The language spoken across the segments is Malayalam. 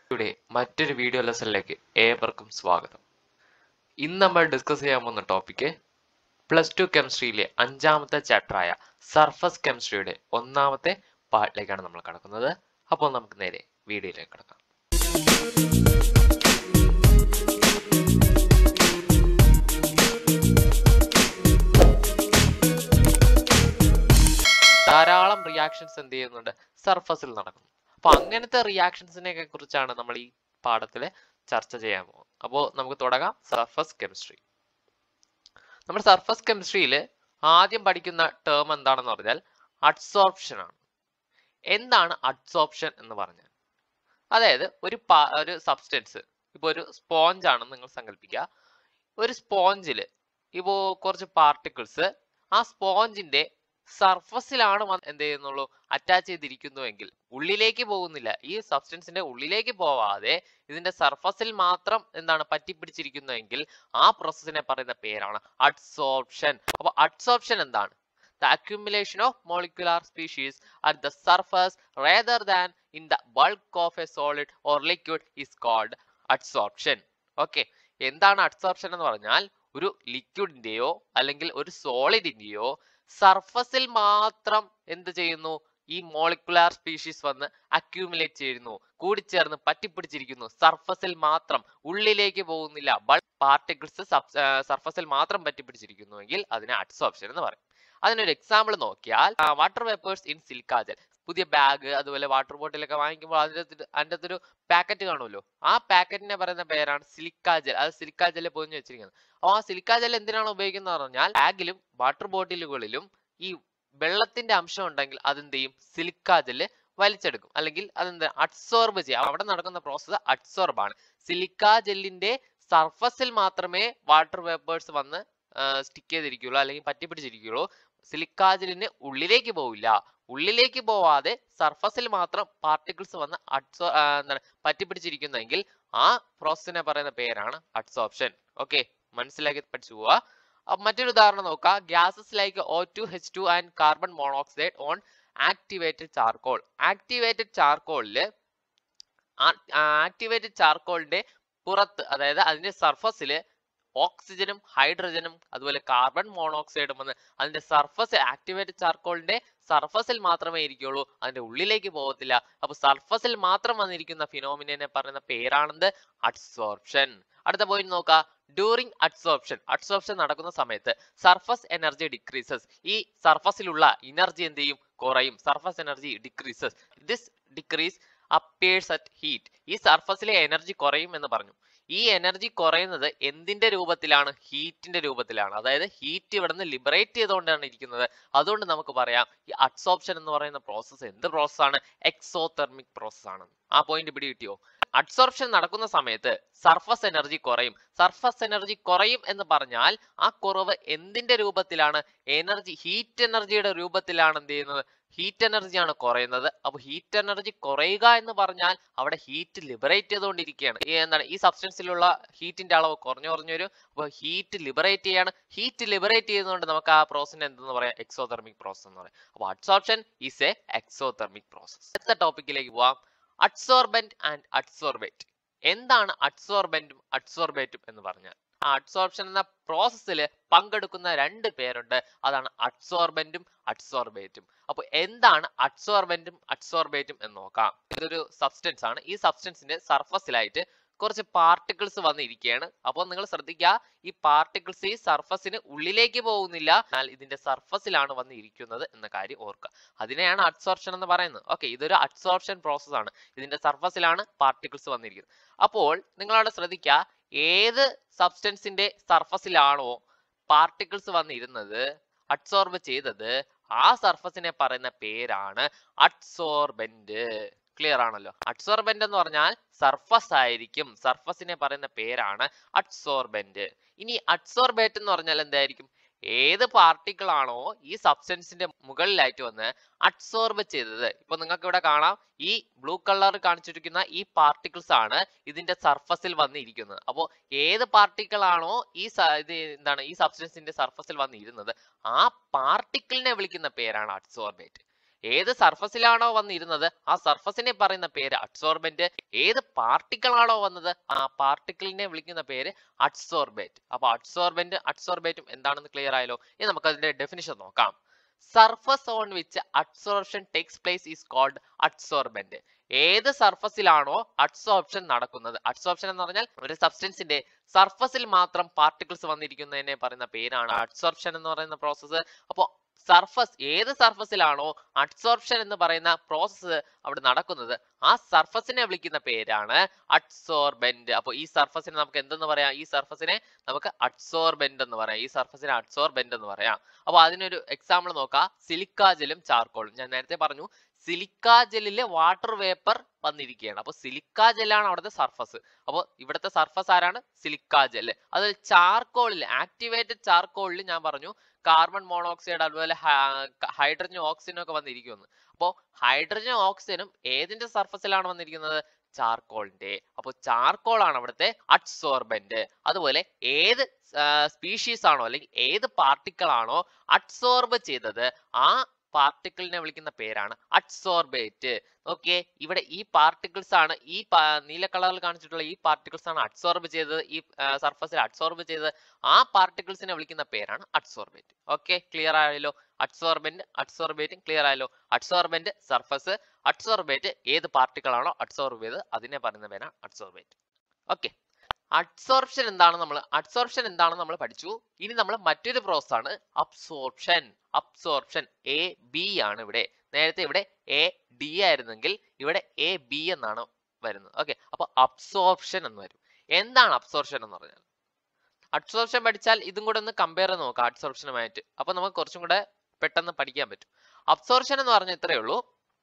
ഇവിടെ മറ്റൊരു വീഡിയോ ലെസണിലേക്ക് ഏവർക്കും സ്വാഗതം ഇന്ന് നമ്മൾ ഡിസ്കസ് ചെയ്യാൻ പോകുന്ന ടോപ്പിക്ക് പ്ലസ് ടു കെമിസ്ട്രിയിലെ അഞ്ചാമത്തെ ചാപ്റ്ററായ സർഫസ് കെമിസ്ട്രിയുടെ ഒന്നാമത്തെ പാർട്ടിലേക്കാണ് നമ്മൾ കടക്കുന്നത് അപ്പോൾ നമുക്ക് നേരെ വീഡിയോയിലേക്ക് കടക്കാം ധാരാളം റിയാക്ഷൻസ് എന്ത് ചെയ്യുന്നുണ്ട് സർഫസിൽ നടക്കുന്നു അപ്പൊ അങ്ങനത്തെ റിയാക്ഷൻസിനെ കുറിച്ചാണ് നമ്മൾ ഈ പാഠത്തിൽ ചർച്ച ചെയ്യാൻ പോകുന്നത് അപ്പോൾ നമുക്ക് തുടങ്ങാം സർഫസ് കെമിസ്ട്രി നമ്മൾ സർഫസ് കെമിസ്ട്രിയിൽ ആദ്യം പഠിക്കുന്ന ടേം എന്താണെന്ന് പറഞ്ഞാൽ അഡ്സോർപ്ഷൻ ആണ് എന്താണ് അഡ്സോർപ്ഷൻ എന്ന് പറഞ്ഞാൽ അതായത് ഒരു പാ- ഒരു സബ്സ്റ്റൻസ് ഇപ്പോൾ ഒരു സ്പോഞ്ച് ആണെന്ന് നിങ്ങൾ സങ്കല്പിക്കുക ഒരു സ്പോഞ്ചിൽ ഇപ്പോൾ കുറച്ച് പാർട്ടിക്കിൾസ് ആ സ്പോഞ്ചിന്റെ സർഫസിലാണ് എന്ത് ചെയ്യുന്നുള്ളൂ അറ്റാച്ച് ചെയ്തിരിക്കുന്നുവെങ്കിൽ ഉള്ളിലേക്ക് പോകുന്നില്ല ഈ സബ്സ്റ്റൻസിന്റെ ഉള്ളിലേക്ക് പോവാതെ ഇതിന്റെ സർഫസിൽ മാത്രം എന്താണ് പറ്റിപ്പിടിച്ചിരിക്കുന്നുവെങ്കിൽ ആ പ്രോസസ്സിനെ പറയുന്ന പേരാണ് അഡ്സോർപ്ഷൻ അപ്പൊ അഡ്സോർപ്ഷൻ എന്താണ് the accumulation of molecular species at the surface rather than in the bulk of a solid or liquid is called adsorption okay എന്താണ് അഡ്സോർപ്ഷൻ എന്ന് പറഞ്ഞാൽ ഒരു ലിക്വിഡിന്റെയോ അല്ലെങ്കിൽ ഒരു സോളിഡിന്റെയോ സർഫസിൽ മാത്രം എന്ത് ചെയ്യുന്നു ഈ മോളിക്കുലാർ സ്പീഷീസ് വന്ന് അക്യൂമുലേറ്റ് ചെയ്യുന്നു കൂടിച്ചേർന്ന് പറ്റിപ്പിടിച്ചിരിക്കുന്നു സർഫസിൽ മാത്രം ഉള്ളിലേക്ക് പോകുന്നില്ല ബൾക്ക് പാർട്ടിക്കിൾസ് സർഫസിൽ മാത്രം പറ്റിപ്പിടിച്ചിരിക്കുന്നുവെങ്കിൽ അതിനെ അഡ്സോർപ്ഷൻ എന്ന് പറയും അതിനൊരു എക്സാമ്പിൾ നോക്കിയാൽ വാട്ടർ വേപ്പേഴ്സ് ഇൻ സിലിക്കാജൽ പുതിയ ബാഗ് അതുപോലെ വാട്ടർ ബോട്ടിലൊക്കെ വാങ്ങിക്കുമ്പോൾ അതിൻ്റെ അതിൻ്റെ അകത്തൊരു പാക്കറ്റ് കാണുമല്ലോ ആ പാക്കറ്റിനെ പറയുന്ന പേരാണ് സിലിക്കാജൽ അത് സിലിക്കാജലിൽ പൊതിഞ്ഞ് വെച്ചിരിക്കുന്നത് അപ്പോൾ ആ സിലിക്കാജൽ എന്തിനാണ് ഉപയോഗിക്കുന്നത് പറഞ്ഞാൽ ബാഗിലും വാട്ടർ ബോട്ടിലുകളിലും ഈ വെള്ളത്തിന്റെ അംശം ഉണ്ടെങ്കിൽ അതെന്ത് ചെയ്യും സിലിക്കാജല് വലിച്ചെടുക്കും അല്ലെങ്കിൽ അതെന്ത് അഡ്സോർബ് ചെയ്യും അവിടെ നടക്കുന്ന പ്രോസസ്സ് അഡ്സോർബ് ആണ് സിലിക്കാ ജെല്ലിന്റെ സർഫസിൽ മാത്രമേ വാട്ടർ വേപ്പേഴ്സ് വന്ന് സ്റ്റിക്ക് ചെയ്തിരിക്കുള്ളൂ അല്ലെങ്കിൽ പറ്റിപ്പിടിച്ചിരിക്കുള്ളൂ സിലിക്കാജലിന് ഉള്ളിലേക്ക് പോവില്ല ഉള്ളിലേക്ക് പോവാതെ സർഫസിൽ മാത്രം പാർട്ടിക്കിൾസ് വന്ന് അഡ്സോ ആ, എന്താണ് പറ്റിപ്പിടിച്ചിരിക്കുന്നെങ്കിൽ ആ പ്രോസസ്സിനെ പറയുന്ന പേരാണ് അഡ്സോപ്ഷൻ ഓക്കെ മനസ്സിലാക്കി പഠിച്ചു പോവാ അപ്പൊ മറ്റൊരു ഉദാഹരണം നോക്കാം gases like O two H two and carbon monoxide on activated charcoal activated ചാർക്കോളില് ആക്ടിവേറ്റഡ് ചാർക്കോളിന്റെ പുറത്ത് അതായത് അതിന്റെ സർഫസിൽ ഓക്സിജനും ഹൈഡ്രജനും അതുപോലെ കാർബൺ മോണോക്സൈഡും വന്ന് അതിന്റെ സർഫസ് ആക്ടിവേറ്റഡ് ചാർക്കോളിന്റെ സർഫസിൽ മാത്രമേ ഇരിക്കുള്ളൂ അതിന്റെ ഉള്ളിലേക്ക് പോകത്തില്ല അപ്പൊ സർഫസിൽ മാത്രം വന്നിരിക്കുന്ന ഫിനോമിനെ പറയുന്ന പേരാണെന്ത് അഡ്സോർപ്ഷൻ അടുത്ത പോയിന്റ് നോക്കാം ഡ്യൂറിങ് അഡ്സോർപ്ഷൻ അഡ്സോർപ്ഷൻ നടക്കുന്ന സമയത്ത് സർഫസ് എനർജി ഡിക്രീസസ് ഈ സർഫസിലുള്ള എനർജി എന്ത് ചെയ്യും കുറയും surface energy decreases this decrease appears at heat ഈ സർഫസിലെ എനർജി കുറയും എന്ന് പറഞ്ഞു ഈ എനർജി കുറയുന്നത് എന്തിന്റെ രൂപത്തിലാണ് ഹീറ്റിന്റെ രൂപത്തിലാണ് അതായത് ഹീറ്റ് ഇവിടെ നിന്ന് ലിബറേറ്റ് ചെയ്തുകൊണ്ടാണ് ഇരിക്കുന്നത് അതുകൊണ്ട് നമുക്ക് പറയാം ഈ അഡ്സോപ്ഷൻ എന്ന് പറയുന്ന പ്രോസസ്സ് എന്ത് പ്രോസസ് ആണ് എക്സോതെർമിക് പ്രോസസ് ആണ് ആ പോയിന്റ് പിടി കിട്ടിയോ അഡ്സോർപ്ഷൻ നടക്കുന്ന സമയത്ത് സർഫസ് എനർജി കുറയും സർഫസ് എനർജി കുറയും എന്ന് പറഞ്ഞാൽ ആ കുറവ് എന്തിന്റെ രൂപത്തിലാണ് എനർജി ഹീറ്റ് എനർജിയുടെ രൂപത്തിലാണ് എന്ത് ചെയ്യുന്നത് ഹീറ്റ് എനർജിയാണ് കുറയുന്നത് അപ്പൊ ഹീറ്റ് എനർജി കുറയുക എന്ന് പറഞ്ഞാൽ അവിടെ ഹീറ്റ് ലിബറേറ്റ് ചെയ്തുകൊണ്ടിരിക്കുകയാണ് ഈ എന്താണ് ഈ സബ്സ്റ്റൻസിലുള്ള ഹീറ്റിന്റെ അളവ് കുറഞ്ഞു കുറഞ്ഞു വരും അപ്പൊ ഹീറ്റ് ലിബറേറ്റ് ചെയ്യാണ് ഹീറ്റ് ലിബറേറ്റ് ചെയ്യുന്നതുകൊണ്ട് നമുക്ക് ആ പ്രോസസ്സിനെ എന്തെന്ന് പറയാം എക്സോതെർമിക് പ്രോസസ് എന്ന് പറയാം അപ്പൊ adsorption is a exothermic process അടുത്ത ടോപ്പിക്കിലേക്ക് പോവാം അഡ്സോർബന്റ് ആൻഡ് അഡ്സോർബേറ്റ് എന്താണ് അഡ്സോർബന്റും അഡ്സോർബേറ്റും എന്ന് പറഞ്ഞാൽ ആ അഡ്സോർപ്ഷൻ എന്ന പ്രോസസ്സിൽ പങ്കെടുക്കുന്ന രണ്ട് പേരുണ്ട് അതാണ് അഡ്സോർബന്റും അഡ്സോർബേറ്റും അപ്പൊ എന്താണ് അഡ്സോർബന്റും അഡ്സോർബേറ്റും എന്ന് നോക്കാം ഇതൊരു സബ്സ്റ്റൻസ് ആണ് ഈ സബ്സ്റ്റൻസിന്റെ സർഫസിലായിട്ട് കുറച്ച് പാർട്ടിക്കിൾസ് വന്നിരിക്കുകയാണ് അപ്പോൾ നിങ്ങൾ ശ്രദ്ധിക്കുക ഈ പാർട്ടിക്കിൾസ് ഈ സർഫസിന് ഉള്ളിലേക്ക് പോകുന്നില്ല എന്നാൽ ഇതിന്റെ സർഫസിലാണ് വന്നിരിക്കുന്നത് എന്ന കാര്യം ഓർക്കുക അതിനെയാണ് അഡ്സോർപ്ഷൻ എന്ന് പറയുന്നത് ഓക്കെ ഇതൊരു അഡ്സോർപ്ഷൻ പ്രോസസ് ആണ് ഇതിന്റെ സർഫസിലാണ് പാർട്ടിക്കിൾസ് വന്നിരിക്കുന്നത് അപ്പോൾ നിങ്ങളവിടെ ശ്രദ്ധിക്കുക ഏത് സബ്സ്റ്റൻസിന്റെ സർഫസിലാണോ പാർട്ടിക്കിൾസ് വന്നിരുന്നത് അഡ്സോർബ് ചെയ്തത് ആ സർഫസിനെ പറയുന്ന പേരാണ് അഡ്സോർബന്റ് ക്ലിയർ ആണല്ലോ അഡ്സോർബന്റ് എന്ന് പറഞ്ഞാൽ സർഫസ് ആയിരിക്കും സർഫസിനെ പറയുന്ന പേരാണ് അഡ്സോർബന്റ് ഇനി അഡ്സോർബേറ്റ് എന്ന് പറഞ്ഞാൽ എന്തായിരിക്കും ഏത് പാർട്ടിക്കിൾ ആണോ ഈ സബ്സ്റ്റൻസിന്റെ മുകളിലായിട്ട് വന്ന് അഡ്സോർബ് ചെയ്തത് ഇപ്പൊ നിങ്ങൾക്ക് ഇവിടെ കാണാം ഈ ബ്ലൂ കളർ കാണിച്ചിരിക്കുന്ന ഈ പാർട്ടിക്കിൾസ് ആണ് ഇതിന്റെ സർഫസിൽ വന്നിരിക്കുന്നത് അപ്പോൾ ഏത് പാർട്ടിക്കിൾ ആണോ ഈ സ- ഇത് എന്താണ് ഈ സബ്സ്റ്റൻസിന്റെ സർഫസിൽ വന്നിരുന്നത് ആ പാർട്ടിക്കിളിനെ വിളിക്കുന്ന പേരാണ് അഡ്സോർബേറ്റ് ഏത് സർഫസിലാണോ വന്നിരുന്നത് ആ സർഫസിനെ പറയുന്ന പേര് അഡ്സോർബന്റ് ഏത് പാർട്ടിക്കിൾ ആണോ വന്നത് ആ പാർട്ടിക്കിളിനെ വിളിക്കുന്ന പേര് അഡ്സോർബേറ്റ് അപ്പൊ അഡ്സോർബന്റ് അഡ്സോർബേറ്റും എന്താണെന്ന് ക്ലിയർ ആയല്ലോ ഇനി നമുക്ക് അതിന്റെ ഡെഫിനിഷൻ നോക്കാം surface on which adsorption takes place is called adsorbent ഏത് സർഫസിലാണോ അഡ്സോർപ്ഷൻ നടക്കുന്നത് അഡ്സോർപ്ഷൻ എന്ന് പറഞ്ഞാൽ ഒരു സബ്സ്റ്റൻസിന്റെ സർഫസിൽ മാത്രം പാർട്ടിക്കിൾസ് വന്നിരിക്കുന്നതിനെ പറയുന്ന പേരാണ് അഡ്സോർപ്ഷൻ എന്ന് പറയുന്ന പ്രോസസ്സ് അപ്പോൾ സർഫസ് ഏത് സർഫസിലാണോ അഡ്സോർപ്ഷൻ എന്ന് പറയുന്ന പ്രോസസ്സ് അവിടെ നടക്കുന്നത് ആ സർഫസിനെ വിളിക്കുന്ന പേരാണ് അഡ്സോർബന്റ് അപ്പോൾ ഈ സർഫസിനെ നമുക്ക് എന്തെന്ന് പറയാം ഈ സർഫസിനെ നമുക്ക് അഡ്സോർബന്റ് എന്ന് പറയാം ഈ സർഫസിനെ അഡ്സോർബന്റ് എന്ന് പറയാം അപ്പോൾ അതിനൊരു എക്സാമ്പിൾ നോക്കാം സിലിക്ക ജെല്ലും ചാർക്കോളും ഞാൻ നേരത്തെ പറഞ്ഞു സിലിക്ക ജെല്ലിലെ വാട്ടർ വേപ്പർ വന്നിരിക്കുകയാണ് അപ്പോൾ സിലിക്ക ജെല്ലാണ് അവിടുത്തെ സർഫസ് അപ്പോൾ ഇവിടുത്തെ സർഫസ് ആരാണ് സിലിക്ക ജെല്ല് അതിൽ ചാർക്കോളിൽ ആക്ടിവേറ്റഡ് ചാർക്കോളിൽ ഞാൻ പറഞ്ഞു കാർബൺ മോണോക്സൈഡ് അതുപോലെ ഹൈഡ്രജൻ ഓക്സിജനും ഒക്കെ വന്നിരിക്കുന്നു അപ്പോൾ ഹൈഡ്രജൻ ഓക്സിജനും ഏതിന്റെ സർഫസിലാണ് വന്നിരിക്കുന്നത് ചാർക്കോളിന്റെ അപ്പോൾ ചാർക്കോൾ ആണ് അവിടുത്തെ അഡ്സോർബന്റ് അതുപോലെ ഏത് സ്പീഷീസ് ആണോ അല്ലെങ്കിൽ ഏത് പാർട്ടിക്കിൾ ആണോ അഡ്സോർബ് ചെയ്തത് ആ പാർട്ടിക്കിളിനെ വിളിക്കുന്ന പേരാണ് അഡ്സോർബേറ്റ് ഓക്കെ ഇവിടെ ഈ പാർട്ടിക്കിൾസ് ആണ് ഈ നീല കളറിൽ കാണിച്ചിട്ടുള്ള ഈ പാർട്ടിക്കിൾസ് ആണ് അഡ്സോർബ് ചെയ്തത് ഈ സർഫസിൽ അഡ്സോർബ് ചെയ്തത് ആ പാർട്ടിക്കിൾസിനെ വിളിക്കുന്ന പേരാണ് അഡ്സോർബേറ്റ് ഓക്കെ ക്ലിയർ ആയല്ലോ അഡ്സോർബന്റ് അഡ്സോർബേറ്റും ക്ലിയർ ആയല്ലോ അഡ്സോർബന്റ് സർഫസ് അഡ്സോർബേറ്റ് ഏത് പാർട്ടിക്കിൾ ആണോ അഡ്സോർബ് ചെയ്തത് അതിനെ പറയുന്ന പേരാണ് അഡ്സോർബേറ്റ് ഓക്കെ അഡ്സോർപ്ഷൻ എന്താണ് നമ്മൾ അഡ്സോർപ്ഷൻ എന്താണെന്ന് നമ്മൾ പഠിച്ചു ഇനി നമ്മൾ മറ്റൊരു പ്രോസസ് ആണ് അബ്സോർപ്ഷൻ അബ്സോർപ്ഷൻ എ ബി ആണ് ഇവിടെ നേരത്തെ ഇവിടെ എ ഡി ആയിരുന്നെങ്കിൽ ഇവിടെ എ ബി എന്നാണ് വരുന്നത് ഓക്കെ അപ്പൊ അബ്സോർപ്ഷൻ എന്ന് വരും എന്താണ് അബ്സോർപ്ഷൻ എന്ന് പറഞ്ഞാൽ അബ്സോർപ്ഷൻ പഠിച്ചാൽ ഇതും കൂടെ ഒന്ന് കമ്പയർ ചെയ്ത് നോക്കാം അബ്സോർപ്ഷനുമായിട്ട് അപ്പൊ നമുക്ക് കുറച്ചും കൂടെ പെട്ടെന്ന് പഠിക്കാൻ പറ്റും അബ്സോർപ്ഷൻ എന്ന് പറഞ്ഞാൽ ഇത്രയേ ഉള്ളൂ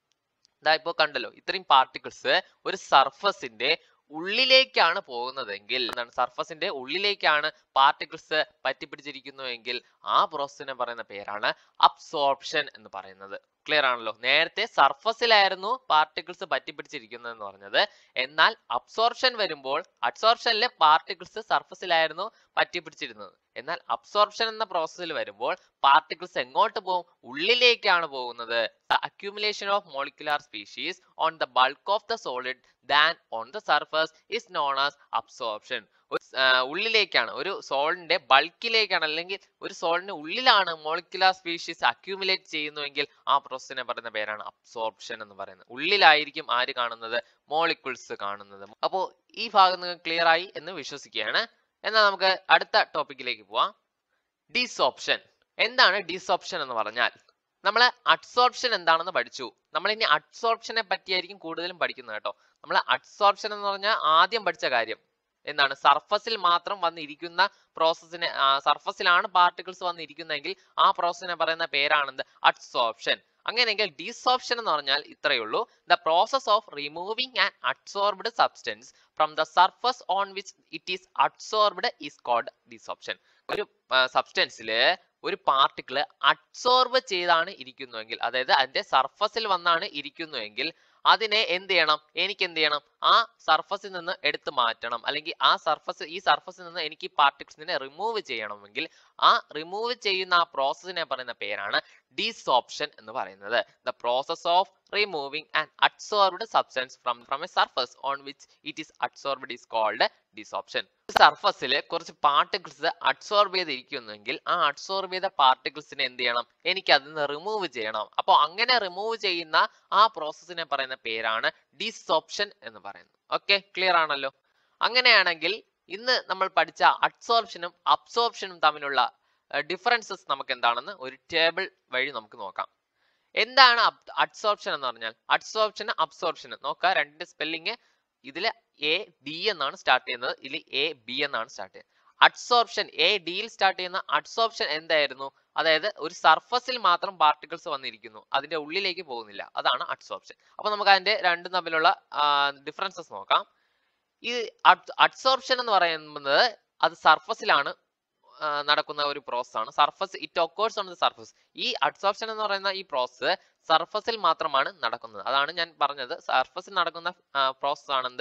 ഇതാ ഇപ്പോ കണ്ടല്ലോ ഇത്രയും പാർട്ടിക്കിൾസ് ഒരു സർഫസിന്റെ ഉള്ളിലേക്കാണ് പോകുന്നതെങ്കിൽ എന്താണ് സർഫസിന്റെ ഉള്ളിലേക്കാണ് പാർട്ടിക്കിൾസ് പറ്റിപ്പിടിച്ചിരിക്കുന്നുവെങ്കിൽ ആ പ്രോസസ്സിനെ പറയുന്ന പേരാണ് അബ്സോർപ്ഷൻ എന്ന് പറയുന്നത് ക്ലിയർ ആണല്ലോ നേരത്തെ സർഫസിലായിരുന്നു പാർട്ടിക്കിൾസ് പറ്റിപ്പിടിച്ചിരിക്കുന്നത് എന്ന് പറഞ്ഞത് എന്നാൽ അബ്സോർപ്ഷൻ വരുമ്പോൾ അബ്സോർപ്ഷനിലെ പാർട്ടിക്കിൾസ് സർഫസിലായിരുന്നു പറ്റിപ്പിടിച്ചിരുന്നത് എന്നാൽ അബ്സോർപ്ഷൻ എന്ന പ്രോസസ്സിൽ വരുമ്പോൾ പാർട്ടിക്കിൾസ് എങ്ങോട്ട് പോകും ഉള്ളിലേക്കാണ് പോകുന്നത് accumulation of molecular species on the bulk of the solid than on the surface is known as absorption ഉള്ളിലേക്കാണ് ഒരു സോളിന്റെ ബൾക്കിലേക്കാണ് അല്ലെങ്കിൽ ഒരു സോളിന്റെ ഉള്ളിലാണ് മോളിക്കുലാർ സ്പീഷീസ് അക്യൂമുലേറ്റ് ചെയ്യുന്നുവെങ്കിൽ ആ പ്രോസസ്സിനെ പറയുന്ന പേരാണ് അബ്സോർപ്ഷൻ എന്ന് പറയുന്നത് ഉള്ളിലായിരിക്കും ആര് കാണുന്നത് മോളിക്യൂൾസ് കാണുന്നത് അപ്പോൾ ഈ ഭാഗം നിങ്ങൾക്ക് ക്ലിയർ ആയി എന്ന് വിശ്വസിക്കുകയാണ് എന്നാൽ നമുക്ക് അടുത്ത ടോപ്പിക്കിലേക്ക് പോവാം ഡിസോപ്ഷൻ എന്താണ് ഡിസോപ്ഷൻ എന്ന് പറഞ്ഞാൽ നമ്മൾ അഡ്സോർപ്ഷൻ എന്താണെന്ന് പഠിച്ചു നമ്മൾ ഇനി അഡ്സോർപ്ഷനെ പറ്റിയായിരിക്കും കൂടുതലും പഠിക്കുന്നത് കേട്ടോ നമ്മൾ അഡ്സോർപ്ഷൻ എന്ന് പറഞ്ഞാൽ ആദ്യം പഠിച്ച കാര്യം എന്താണ് സർഫസിൽ മാത്രം വന്നിരിക്കുന്ന പ്രോസസ്സിനെ സർഫസിലാണ് പാർട്ടിക്കിൾസ് വന്നിരിക്കുന്നതെങ്കിൽ ആ പ്രോസസ്സിനെ പറയുന്ന പേരാണെന്ത് അഡ്സോർപ്ഷൻ അങ്ങനെയെങ്കിൽ ഡിസോപ്ഷൻ എന്ന് പറഞ്ഞാൽ ഇത്രയേ ഉള്ളൂ the process of removing and adsorbed substance from the surface on which it is adsorbed is called desorption ഒരു സബ്സ്റ്റൻസില് ഒരു പാർട്ടിക്കിൾ അഡ്സോർബ് ചെയ്താണ് ഇരിക്കുന്നുവെങ്കിൽ അതായത് അതിന്റെ സർഫസിൽ വന്നാണ് ഇരിക്കുന്നുവെങ്കിൽ അതിനെ എന്ത് ചെയ്യണം എനിക്ക് എന്ത് ചെയ്യണം ആ സർഫസിൽ നിന്ന് എടുത്തു മാറ്റണം അല്ലെങ്കിൽ ആ സർഫസ് ഈ സർഫസിൽ നിന്ന് എനിക്ക് പാർട്ടിക്കിൾസിനെ റിമൂവ് ചെയ്യണമെങ്കിൽ ആ റിമൂവ് ചെയ്യുന്ന ആ പ്രോസസ്സിനെ പറയുന്ന പേരാണ് ഡിസോപ്ഷൻ എന്ന് പറയുന്നത് the process of removing and adsorbed substance from from a surface on which it is adsorbed is called desorption സർഫസിൽ കുറച്ച് പാർട്ടിക്കിൾസ് അഡ്സോർബ് ചെയ്തിരിക്കുന്നെങ്കിൽ ആ അഡ്സോർബ് ചെയ്ത പാർട്ടിക്കിൾസിനെ എന്ത് ചെയ്യണം എനിക്ക് അതിൽ നിന്ന് റിമൂവ് ചെയ്യണം അപ്പോൾ അങ്ങനെ റിമൂവ് ചെയ്യുന്ന ആ പ്രോസസ്സിനെ പറയുന്ന പേരാണ് ഡിസോപ്ഷൻ എന്ന് പറയുന്നത് ഓക്കെ ക്ലിയർ ആണല്ലോ അങ്ങനെയാണെങ്കിൽ ഇന്ന് നമ്മൾ പഠിച്ച അഡ്സോർപ്ഷനും അബ്സോർപ്ഷനും തമ്മിലുള്ള ഡിഫറൻസസ് നമുക്ക് എന്താണെന്ന് ഒരു ടേബിൾ വഴി നമുക്ക് നോക്കാം എന്താണ് അഡ്സോർപ്ഷൻ എന്ന് പറഞ്ഞാൽ അഡ്സോർപ്ഷൻ അബ്സോർപ്ഷൻ നോക്കാം രണ്ട് സ്പെല്ലിങ് ഇതിൽ എ ഡി എന്നാണ് സ്റ്റാർട്ട് ചെയ്യുന്നത് ഇതിൽ എ ബി എന്നാണ് സ്റ്റാർട്ട് ചെയ്യുന്നത് അഡ്സോർപ്ഷൻ എ ഡിയിൽ സ്റ്റാർട്ട് ചെയ്യുന്ന അഡ്സോർപ്ഷൻ എന്തായിരുന്നു അതായത് ഒരു സർഫസിൽ മാത്രം പാർട്ടിക്കിൾസ് വന്നിരിക്കുന്നു അതിന്റെ ഉള്ളിലേക്ക് പോകുന്നില്ല അതാണ് അഡ്സോർപ്ഷൻ അപ്പൊ നമുക്ക് അതിന്റെ രണ്ടും തമ്മിലുള്ള ഡിഫറൻസസ് നോക്കാം ഈ അഡ്സോർപ്ഷൻ എന്ന് പറയുന്നത് അത് സർഫസിലാണ് നടക്കുന്ന ഒരു പ്രോസസ് ആണ് surface it occurs on the surface ഈ അഡ്സോർപ്ഷൻ എന്ന് പറയുന്ന ഈ പ്രോസസ്സ് സർഫസിൽ മാത്രമാണ് നടക്കുന്നത് അതാണ് ഞാൻ പറഞ്ഞത് സർഫസിൽ നടക്കുന്ന പ്രോസസ് ആണ് എന്ത്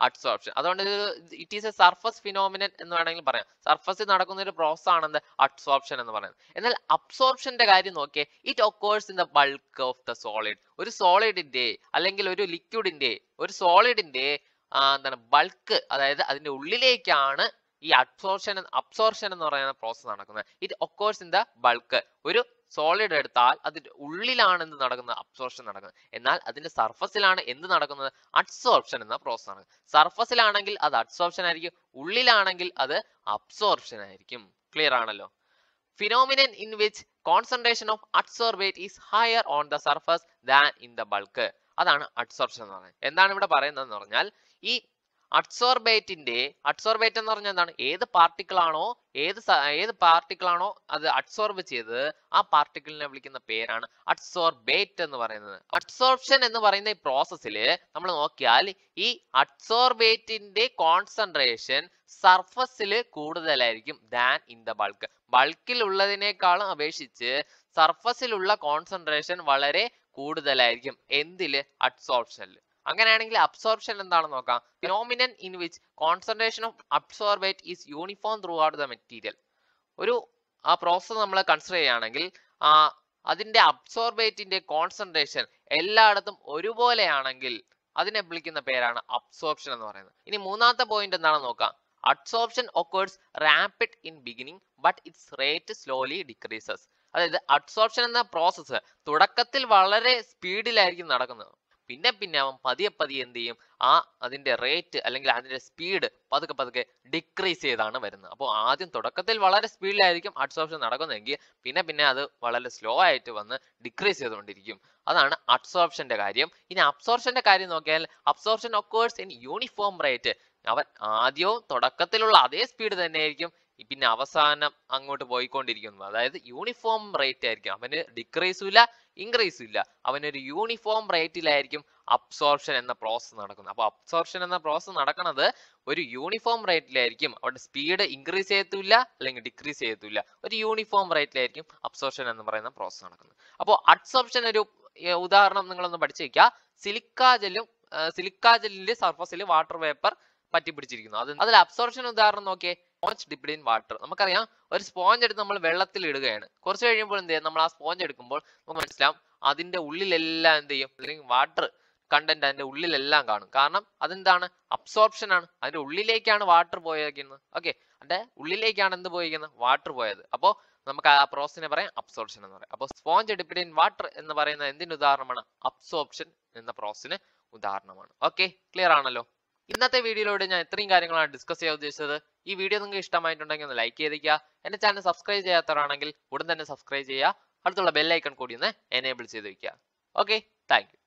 അഡ്സോർപ്ഷൻ അതുകൊണ്ട് it is a surface phenomenon എന്ന് വേണമെങ്കിൽ പറയാം സർഫസിൽ നടക്കുന്ന ഒരു പ്രോസസ് ആണെന്ത് അഡ്സോർപ്ഷൻ എന്ന് പറയുന്നത് എന്നാൽ അബ്സോർപ്ഷന്റെ കാര്യം നോക്കിയേ it occurs in the bulk of the solid ഒരു സോളിഡിന്റെ അല്ലെങ്കിൽ ഒരു ലിക്വിഡിന്റെ ഒരു സോളിഡിന്റെ എന്താണ് ബൾക്ക് അതായത് അതിന്റെ ഉള്ളിലേക്കാണ് ഈ അബ്സോർഷൻ അബ്സോർഷൻ എന്ന് പറയുന്ന പ്രോസസ് നടക്കുന്നത് it occurs in the bulk ഒരു സോളിഡ് എടുത്താൽ അതിന്റെ ഉള്ളിലാണ് എന്ത് നടക്കുന്നത് അബ്സോർഷൻ നടക്കുന്നത് എന്നാൽ അതിന്റെ സർഫസിലാണ് എന്ത് നടക്കുന്നത് അഡ്സോർപ്ഷൻ എന്ന പ്രോസസ് നടക്കുന്നത് സർഫസിലാണെങ്കിൽ അത് അഡ്സോർപ്ഷൻ ആയിരിക്കും ഉള്ളിലാണെങ്കിൽ അത് അബ്സോർപ്ഷൻ ആയിരിക്കും ക്ലിയർ ആണല്ലോ phenomenon in which concentration of adsorbate is higher on the surface than in the bulk അതാണ് അഡ്സോർപ്ഷൻ എന്ന് പറയുന്നത് എന്താണ് ഇവിടെ പറയുന്നത് എന്ന് പറഞ്ഞാൽ ഈ അഡ്സോർബേറ്റിന്റെ അഡ്സോർബേറ്റ് എന്ന് പറഞ്ഞാൽ എന്താണ് ഏത് പാർട്ടിക്കിൾ ആണോ ഏത് സ- ഏത് പാർട്ടിക്കിൾ ആണോ അത് അഡ്സോർബ് ചെയ്തത് ആ പാർട്ടിക്കിളിനെ വിളിക്കുന്ന പേരാണ് അഡ്സോർബേറ്റ് എന്ന് പറയുന്നത് അഡ്സോർപ്ഷൻ എന്ന് പറയുന്ന ഈ പ്രോസസ്സിൽ നമ്മൾ നോക്കിയാൽ ഈ അഡ്സോർബേറ്റിന്റെ കോൺസെൻട്രേഷൻ സർഫസിൽ കൂടുതലായിരിക്കും ദാൻ ഇൻ ദ ബൾക്ക് ബൾക്കിൽ ഉള്ളതിനേക്കാളും അപേക്ഷിച്ച് സർഫസിലുള്ള കോൺസെൻട്രേഷൻ വളരെ കൂടുതലായിരിക്കും എന്തില് അഡ്സോർപ്ഷനിൽ അങ്ങനെയാണെങ്കിൽ അബ്സോർപ്ഷൻ എന്താണെന്ന് നോക്കാം phenomenon in which concentration of absorbate is uniform throughout the material ഒരു ആ പ്രോസസ് നമ്മൾ കൺസിഡർ ചെയ്യുകയാണെങ്കിൽ ആ അതിന്റെ അബ്സോർബേറ്റിന്റെ കോൺസെൻട്രേഷൻ എല്ലായിടത്തും ഒരുപോലെയാണെങ്കിൽ അതിനെ വിളിക്കുന്ന പേരാണ് അബ്സോർപ്ഷൻ എന്ന് പറയുന്നത് ഇനി മൂന്നാമത്തെ പോയിന്റ് എന്താണെന്ന് നോക്കാം adsorption occurs rapid in beginning but its rate slowly decreases അതായത് അഡ്സോർപ്ഷൻ എന്ന പ്രോസസ്സ് തുടക്കത്തിൽ വളരെ സ്പീഡിലായിരിക്കും നടക്കുന്നത് പിന്നെ പിന്നെ അവൻ പതിയെ പതിയെ എന്ത് ചെയ്യും ആ അതിന്റെ റേറ്റ് അല്ലെങ്കിൽ അതിന്റെ സ്പീഡ് പതുക്കെ പതുക്കെ ഡിക്രീസ് ചെയ്താണ് വരുന്നത് അപ്പോൾ ആദ്യം തുടക്കത്തിൽ വളരെ സ്പീഡിലായിരിക്കും അഡ്സോർപ്ഷൻ നടക്കുന്നതെങ്കിൽ പിന്നെ പിന്നെ അത് വളരെ സ്ലോ ആയിട്ട് വന്ന് ഡിക്രീസ് ചെയ്തുകൊണ്ടിരിക്കും അതാണ് അബ്സോർപ്ഷന്റെ കാര്യം ഇനി അബ്സോർപ്ഷന്റെ കാര്യം നോക്കിയാൽ absorption occurs in uniform rate അവൻ ആദ്യവും തുടക്കത്തിലുള്ള അതേ സ്പീഡ് തന്നെയായിരിക്കും പിന്നെ അവസാനം അങ്ങോട്ട് പോയിക്കൊണ്ടിരിക്കുന്നത് അതായത് യൂണിഫോം റേറ്റ് ആയിരിക്കും അവന് ഡിക്രീസും ഇല്ല ഇൻക്രീസും ഇല്ല അവനൊരു യൂണിഫോം റേറ്റിലായിരിക്കും അബ്സോർപ്ഷൻ എന്ന പ്രോസസ്സ് നടക്കുന്നത് അപ്പോൾ അബ്സോർപ്ഷൻ എന്ന പ്രോസസ്സ് നടക്കുന്നത് ഒരു യൂണിഫോം റേറ്റിലായിരിക്കും അവിടെ സ്പീഡ് ഇൻക്രീസ് ചെയ്യത്തില്ല അല്ലെങ്കിൽ ഡിക്രീസ് ചെയ്യത്തില്ല ഒരു യൂണിഫോം റേറ്റിലായിരിക്കും അബ്സോർപ്ഷൻ എന്ന് പറയുന്ന പ്രോസസ്സ് നടക്കുന്നത് അപ്പോൾ അബ്സോർപ്ഷൻ ഒരു ഏർ, ഉദാഹരണം നിങ്ങളൊന്ന് പഠിച്ചു വെക്കുക സിലിക്കാ ജെല്ലും സിലിക്കാ ജെല്ലിന്റെ സർഫസിൽ വാട്ടർ വേപ്പർ പറ്റി പിടിച്ചിരിക്കുന്നു അത് അതിൽ അബ്സോർപ്ഷൻ ഉദാഹരണം നോക്കിയേ സ്പോഞ്ച് ഡിപ്ഡ് ഇൻ വാട്ടർ നമുക്കറിയാം ഒരു സ്പോഞ്ച് എടുത്ത് നമ്മൾ വെള്ളത്തിൽ ഇടുകയാണ് കുറച്ച് കഴിയുമ്പോൾ എന്ത് ചെയ്യും നമ്മൾ ആ സ്പോഞ്ച് എടുക്കുമ്പോൾ നമുക്ക് മനസ്സിലാവും അതിന്റെ ഉള്ളിലെല്ലാം എന്ത് ചെയ്യും അല്ലെങ്കിൽ വാട്ടർ കണ്ടന്റ് അതിന്റെ ഉള്ളിലെല്ലാം കാണും കാരണം അതെന്താണ് അബ്സോർപ്ഷൻ ആണ് അതിന്റെ ഉള്ളിലേക്കാണ് വാട്ടർ പോയിരിക്കുന്നത് ഓക്കെ അതിന്റെ ഉള്ളിലേക്കാണ് എന്ത് പോയിരിക്കുന്നത് വാട്ടർ പോയത് അപ്പോൾ നമുക്ക് ആ പ്രോസസ്സിനെ പറയാം അബ്സോർപ്ഷൻ എന്ന് പറയാം അപ്പോൾ സ്പോഞ്ച് ഡിപ്ഡ് ഇൻ വാട്ടർ എന്ന് പറയുന്നത് എന്തിന് ഉദാഹരണമാണ് അബ്സോർപ്ഷൻ എന്ന പ്രോസസ്സിന് ഉദാഹരണമാണ് ഓക്കെ ക്ലിയർ ആണല്ലോ ഇന്നത്തെ വീഡിയോയിലൂടെ ഞാൻ ഇത്രയും കാര്യങ്ങളാണ് ഡിസ്കസ് ചെയ്യാൻ ഉദ്ദേശിച്ചത് ഈ വീഡിയോ നിങ്ങൾക്ക് ഇഷ്ടമായിട്ടുണ്ടെങ്കിൽ ഒന്ന് ലൈക്ക് ചെയ്തിരിക്കുക എന്റെ ചാനൽ സബ്സ്ക്രൈബ് ചെയ്യാത്തവരാണെങ്കിൽ ഉടൻ തന്നെ സബ്സ്ക്രൈബ് ചെയ്യുക അടുത്തുള്ള ബെല്ലൈക്കൺ കൂടി ഒന്ന് എനേബിൾ ചെയ്ത് വയ്ക്കുക ഓക്കെ താങ്ക്